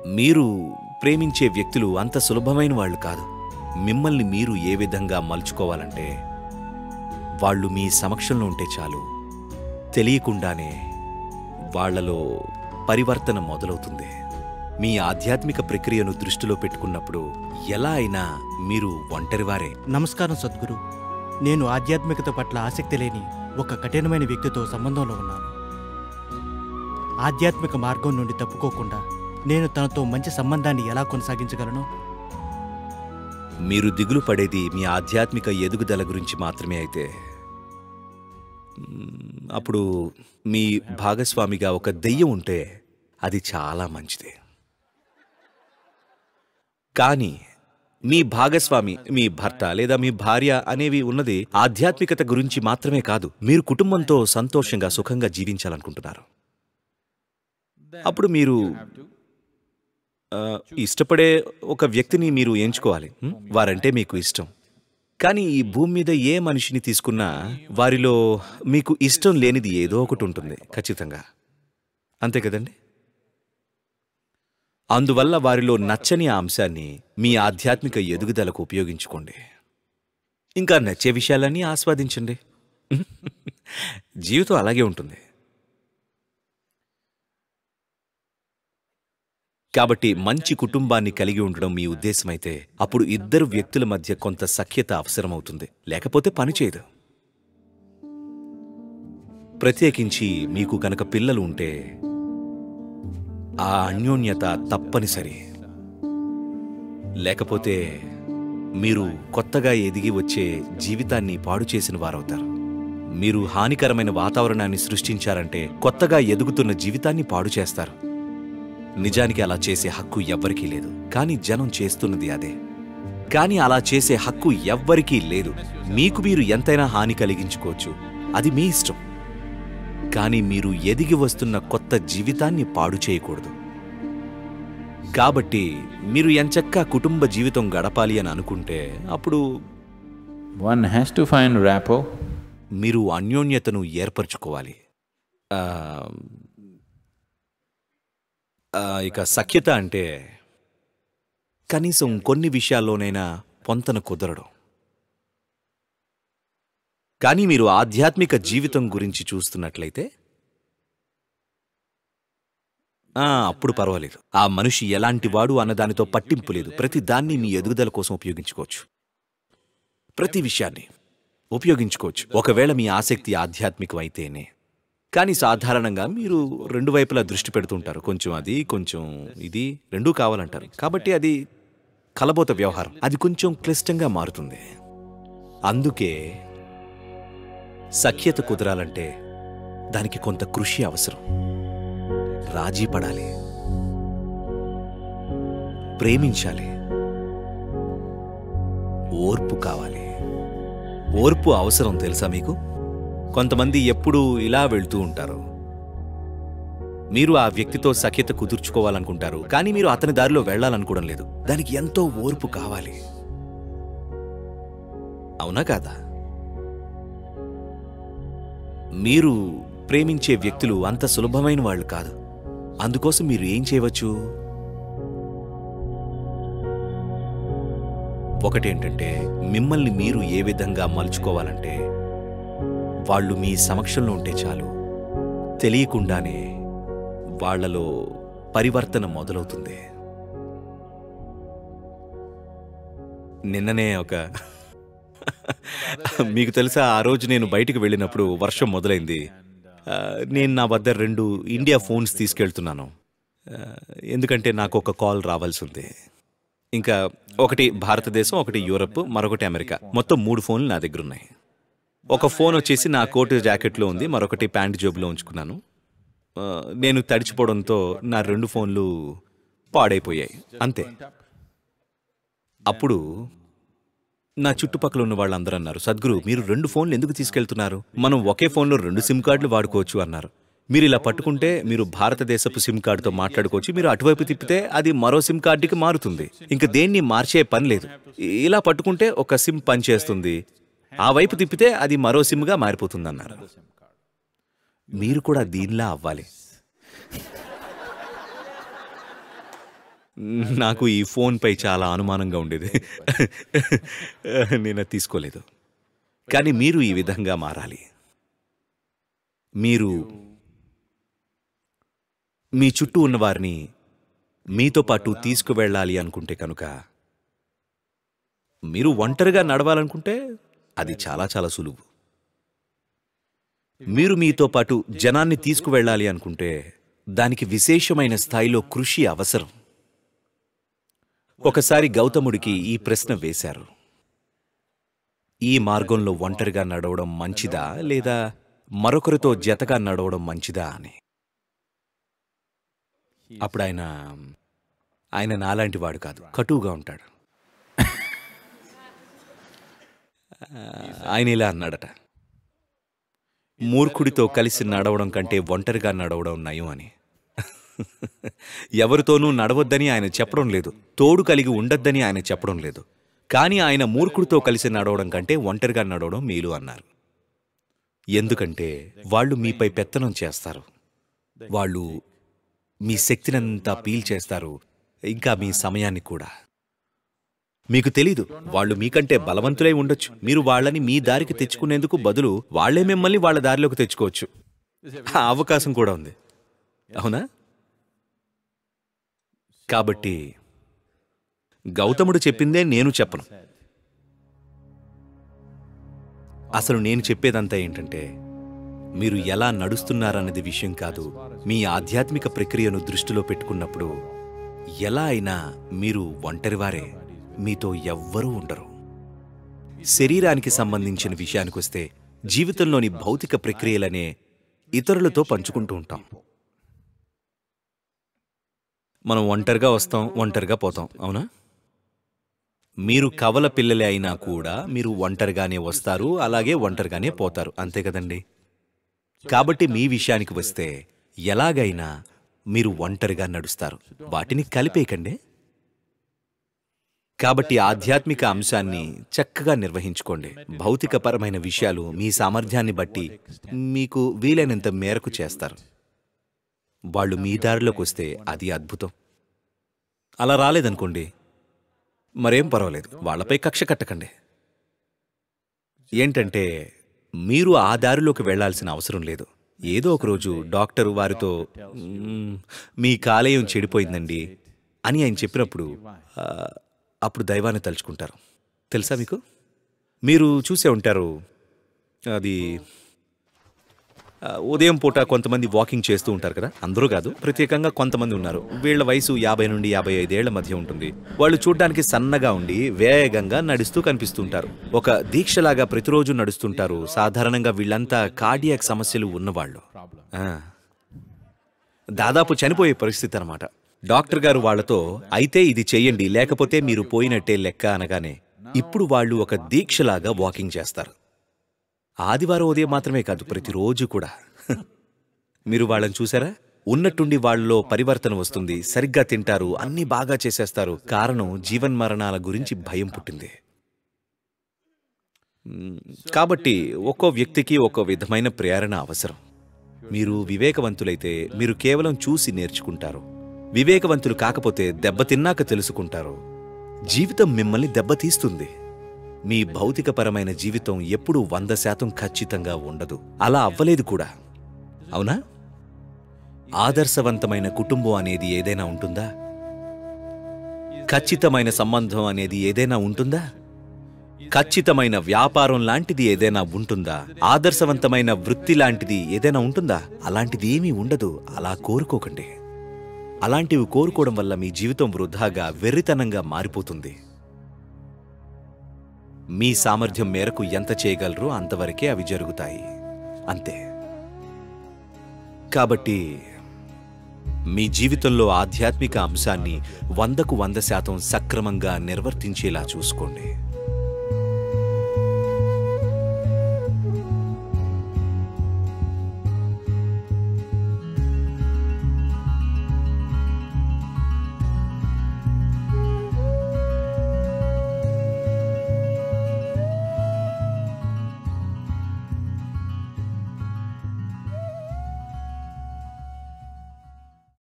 మీరు ప్రేమించే వ్యక్తులు అంత సులభమైన వాళ్ళు కాదు మిమ్మల్ని మీరు ఏ విధంగా మలుచుకోవాలంటే వాళ్ళు మీ సమక్షంలో ఉంటే చాలు తెలియకుండానే వాళ్ళలో పరివర్తన మొదలవుతుంది మీ ఆధ్యాత్మిక ప్రక్రియను దృష్టిలో పెట్టుకున్నప్పుడు ఎలా అయినా మీరు ఒంటరివారే నమస్కారం సద్గురు నేను ఆధ్యాత్మికత పట్ల ఆసక్తి లేని ఒక కఠినమైన వ్యక్తితో సంబంధంలో ఉన్నాను ఆధ్యాత్మిక మార్గం నుండి తప్పుకోకుండా నేను తనతో మంచి సంబంధాన్ని ఎలా కొనసాగించగలను మీరు దిగులు పడేది మీ ఆధ్యాత్మిక ఎదుగుదల గురించి మాత్రమే అయితే మ్మ్, అప్పుడు మీ భాగస్వామిగా ఒక దెయ్యం ఉంటే అది చాలా మంచిది కానీ మీ భాగస్వామి మీ భర్త లేదా మీ భార్య అనేవి ఉన్నది ఆధ్యాత్మికత గురించి మాత్రమే కాదు మీరు కుటుంబంతో సంతోషంగా సుఖంగా జీవించాలనుకుంటున్నారు అప్పుడు మీరు ఆ, ఇష్టపడే ఒక వ్యక్తిని మీరు ఎంచుకోవాలి ఉం? వారంటే మీకు ఇష్టం కానీ ఈ భూమి మీద ఏ మనిషిని తీసుకున్నా వారిలో మీకు ఇష్టం లేనిది ఏదో ఒకటి ఉంటుంది ఖచ్చితంగా అంతే కదండి అందువల్ల వారిలో నచ్చని ఆ అంశాన్ని మీ ఆధ్యాత్మిక ఎదుగుదలకు ఉపయోగించుకోండి ఇంకా నచ్చే విషయాలన్నీ ఆస్వాదించండి జీవితం అలాగే ఉంటుంది కాబట్టి మంచి కుటుంబాన్ని కలిగి ఉండడం మీ ఉద్దేశమైతే అప్పుడు ఇద్దరు వ్యక్తుల మధ్య కొంత సఖ్యత అవసరమవుతుంది లేకపోతే పని చేయదు ప్రత్యేకించి మీకు గనక పిల్లలు ఉంటే ఆ అన్యోన్యత తప్పనిసరి లేకపోతే మీరు కొత్తగా ఎదిగి వచ్చే జీవితాన్ని పాడు చేసిన వారవుతారు మీరు హానికరమైన వాతావరణాన్ని సృష్టించారంటే కొత్తగా ఎదుగుతున్న జీవితాన్ని పాడు చేస్తారు నిజానికి అలా చేసే హక్కు ఎవ్వరికీ లేదు కానీ జనం చేస్తున్నది అదే కానీ అలా చేసే హక్కు ఎవ్వరికీ లేదు మీకు మీరు ఎంతైనా హాని కలిగించుకోవచ్చు అది మీ ఇష్టం కానీ మీరు ఎదిగి వస్తున్న కొత్త జీవితాన్ని పాడు చేయకూడదు కాబట్టి మీరు ఎంచక్కా కుటుంబ జీవితం గడపాలి అని అనుకుంటే అప్పుడు One has to find rapport. మీరు అన్యోన్యతను ఏర్పరచుకోవాలి ఆ, ఆ, ఇక సఖ్యత అంటే కనీసం కొన్ని విషయాల్లోనైనా పొంతన కుదరడం కానీ మీరు ఆధ్యాత్మిక జీవితం గురించి చూస్తున్నట్లయితే ఆ, అప్పుడు పర్వాలేదు ఆ మనిషి ఎలాంటి వాడు అన్న దానితో పట్టింపు లేదు ప్రతి దాన్ని మీ ఎదుగుదల కోసం ఉపయోగించుకోవచ్చు ప్రతి విషయాన్ని ఉపయోగించుకోవచ్చు ఒకవేళ మీ ఆసక్తి ఆధ్యాత్మికం అయితేనే కానీ సాధారణంగా మీరు రెండు వైపులా దృష్టి పెడుతుంటారు కొంచెం అది కొంచెం ఇది రెండూ కావాలంటారు కాబట్టి అది కలబోత వ్యవహారం అది కొంచెం క్లిష్టంగా మారుతుంది అందుకే సఖ్యత కుదరాలంటే దానికి కొంత కృషి అవసరం రాజీ పడాలి ప్రేమించాలి ఓర్పు కావాలి ఓర్పు అవసరం తెలుసా మీకు కొంతమంది ఎప్పుడూ ఇలా వెళ్తూ ఉంటారు మీరు ఆ వ్యక్తితో సఖ్యత కుదుర్చుకోవాలనుకుంటారు కానీ మీరు అతని దారిలో వెళ్ళాలనుకోవడం లేదు దానికి ఎంతో ఓర్పు కావాలి అవునా కాదా మీరు ప్రేమించే వ్యక్తులు అంత సులభమైన వాళ్ళు కాదు అందుకోసం మీరు ఏం చేయవచ్చు ఒకటేంటంటే మిమ్మల్ని మీరు ఏ విధంగా మలుచుకోవాలంటే వాళ్ళు మీ సమక్షంలో ఉంటే చాలు తెలియకుండానే వాళ్ళలో పరివర్తన మొదలవుతుంది నిన్ననే ఒక మీకు తెలుసా ఆ రోజు నేను బయటికి వెళ్ళినప్పుడు వర్షం మొదలైంది ఆ, నేను నా వద్ద రెండు ఇండియా ఫోన్స్ తీసుకెళ్తున్నాను ఆ, ఎందుకంటే నాకు ఒక కాల్ రావాల్సి ఉంది ఇంకా ఒకటి భారతదేశం ఒకటి యూరప్ మరొకటి అమెరికా మొత్తం మూడు ఫోన్లు నా దగ్గర ఉన్నాయి ఒక ఫోన్ వచ్చేసి నా కోటు జాకెట్లో ఉంది మరొకటి ప్యాంట్ జోబులో ఉంచుకున్నాను ఆ, నేను తడిచిపోవడంతో నా రెండు ఫోన్లు పాడైపోయాయి అంతే అప్పుడు నా చుట్టుపక్కల ఉన్న వాళ్ళందరూ అన్నారు సద్గురు మీరు రెండు ఫోన్లు ఎందుకు తీసుకెళ్తున్నారు మనం ఒకే ఫోన్లో రెండు సిమ్ కార్డులు వాడుకోవచ్చు అన్నారు మీరు ఇలా పట్టుకుంటే మీరు భారతదేశపు సిమ్ కార్డుతో మాట్లాడుకోవచ్చు మీరు అటువైపు తిప్పితే అది మరో సిమ్ కార్డుకి మారుతుంది ఇంకా దేన్ని మార్చే పని లేదు ఇలా పట్టుకుంటే ఒక సిమ్ పనిచేస్తుంది ఆ వైపు తిప్పితే అది మరో సిమ్గా మారిపోతుంది అన్నారు మీరు కూడా దీనిలా అవ్వాలి నాకు ఈ ఫోన్పై చాలా అనుమానంగా ఉండేది నేను అది తీసుకోలేదు కానీ మీరు ఈ విధంగా మారాలి మీరు మీ చుట్టూ ఉన్నవారిని మీతో పాటు తీసుకువెళ్ళాలి అనుకుంటే కనుక మీరు ఒంటరిగా నడవాలనుకుంటే అది చాలా చాలా సులువు మీరు మీతో పాటు జనాన్ని తీసుకువెళ్ళాలి అనుకుంటే దానికి విశేషమైన స్థాయిలో కృషి అవసరం ఒకసారి గౌతముడికి ఈ ప్రశ్న వేశారు ఈ మార్గంలో ఒంటరిగా నడవడం మంచిదా లేదా మరొకరితో జతగా నడవడం మంచిదా అని అప్పుడు ఆయన ఆయన నాలాంటి వాడు కాదు కటువుగా ఉంటాడు ఆయన ఇలా అన్నాడట మూర్ఖుడితో కలిసి నడవడం కంటే ఒంటరిగా నడవడం నయం అని ఎవరితోనూ నడవద్దని ఆయన చెప్పడం లేదు తోడు కలిగి ఉండొద్దని ఆయన చెప్పడం లేదు కానీ ఆయన మూర్ఖుడితో కలిసి నడవడం కంటే ఒంటరిగా నడవడం మేలు అన్నారు ఎందుకంటే వాళ్ళు మీపై పెత్తనం చేస్తారు వాళ్ళు మీ శక్తినంతా పీల్చేస్తారు ఇంకా మీ సమయాన్ని కూడా మీకు తెలీదు వాళ్ళు మీకంటే బలవంతులై ఉండొచ్చు మీరు వాళ్ళని మీ దారికి తెచ్చుకునేందుకు బదులు వాళ్లే మిమ్మల్ని వాళ్ళ దారిలోకి తెచ్చుకోవచ్చు ఆ అవకాశం కూడా ఉంది అవునా కాబట్టి గౌతముడు చెప్పిందే నేను చెప్పను అసలు నేను చెప్పేదంతా ఏంటంటే మీరు ఎలా నడుస్తున్నారన్నది విషయం కాదు మీ ఆధ్యాత్మిక ప్రక్రియను దృష్టిలో పెట్టుకున్నప్పుడు ఎలా అయినా మీరు ఒంటరివారే మీతో ఎవ్వరూ ఉండరు శరీరానికి సంబంధించిన విషయానికొస్తే జీవితంలోని భౌతిక ప్రక్రియలనే ఇతరులతో పంచుకుంటూ ఉంటాం మనం ఒంటరిగా వస్తాం ఒంటరిగా పోతాం అవునా మీరు కవల పిల్లలే అయినా కూడా మీరు ఒంటరిగానే వస్తారు అలాగే ఒంటరిగానే పోతారు అంతే కదండి కాబట్టి మీ విషయానికి వస్తే ఎలాగైనా మీరు ఒంటరిగా నడుస్తారు వాటిని కలిపేయకండి కాబట్టి ఆధ్యాత్మిక అంశాన్ని చక్కగా నిర్వహించుకోండి భౌతికపరమైన విషయాలు మీ సామర్థ్యాన్ని బట్టి మీకు వీలైనంత మేరకు చేస్తారు వాళ్ళు మీ దారిలోకి వస్తే అది అద్భుతం అలా రాలేదనుకోండి మరేం పర్వాలేదు వాళ్ళపై కక్ష కట్టకండి ఏంటంటే మీరు ఆ దారిలోకి వెళ్ళాల్సిన అవసరం లేదు ఏదో ఒక రోజు డాక్టర్ వారితో "మ్మ్, మీ కాలేయం చెడిపోయిందండి అని ఆయన చెప్పినప్పుడు ఆ, అప్పుడు దైవాన్ని తలుచుకుంటారు తెలుసా మీకు మీరు చూసే ఉంటారు అది ఆ, ఉదయం పూట కొంతమంది వాకింగ్ చేస్తూ ఉంటారు కదా అందరూ కాదు ప్రత్యేకంగా కొంతమంది ఉన్నారు వీళ్ళ వయసు యాభై నుండి యాభై ఐదేళ్ల మధ్య ఉంటుంది వాళ్ళు చూడ్డానికి సన్నగా ఉండి వేగంగా నడుస్తూ కనిపిస్తుంటారు ఒక దీక్షలాగా ప్రతిరోజు నడుస్తుంటారు సాధారణంగా వీళ్ళంతా కార్డియాక్ సమస్యలు ఉన్నవాళ్ళు ఆ. దాదాపు చనిపోయే పరిస్థితి అనమాట డాక్టర్ గారు వాళ్ళతో అయితే ఇది చెయ్యండి లేకపోతే మీరు పోయినట్టే లెక్క అనగానే ఇప్పుడు వాళ్ళు ఒక దీక్షలాగా వాకింగ్ చేస్తారు ఆదివారం ఉదయం మాత్రమే కాదు ప్రతిరోజు కూడా మీరు వాళ్ళని చూసారా ఉన్నట్టుండి వాళ్ళలో పరివర్తన వస్తుంది సరిగ్గా తింటారు అన్నీ బాగా చేసేస్తారు కారణం జీవన్మరణాల గురించి భయం పుట్టింది మ్, కాబట్టి ఒక్కో వ్యక్తికి ఒక్కో విధమైన ప్రేరణ అవసరం మీరు వివేకవంతులైతే మీరు కేవలం చూసి నేర్చుకుంటారు వివేకవంతులు కాకపోతే దెబ్బతిన్నాక తెలుసుకుంటారు జీవితం మిమ్మల్ని దెబ్బతీస్తుంది మీ భౌతికపరమైన జీవితం ఎప్పుడూ వంద శాతం ఖచ్చితంగా ఉండదు అలా అవ్వలేదు కూడా అవునా ఆదర్శవంతమైన కుటుంబం అనేది ఏదైనా ఉంటుందా ఖచ్చితమైన సంబంధం అనేది ఏదైనా ఉంటుందా ఖచ్చితమైన వ్యాపారం లాంటిది ఏదైనా ఉంటుందా ఆదర్శవంతమైన వృత్తి లాంటిది ఏదైనా ఉంటుందా అలాంటిది ఏమీ ఉండదు అలా కోరుకోకండి అలాంటివి కోరుకోవడం వల్ల మీ జీవితం వృధాగా వెర్రితనంగా మారిపోతుంది మీ సామర్థ్యం మేరకు ఎంత చేయగలరో అంతవరకే అవి జరుగుతాయి అంతే కాబట్టి మీ జీవితంలో ఆధ్యాత్మిక అంశాన్ని వందకు వంద శాతం సక్రమంగా నిర్వర్తించేలా చూసుకోండి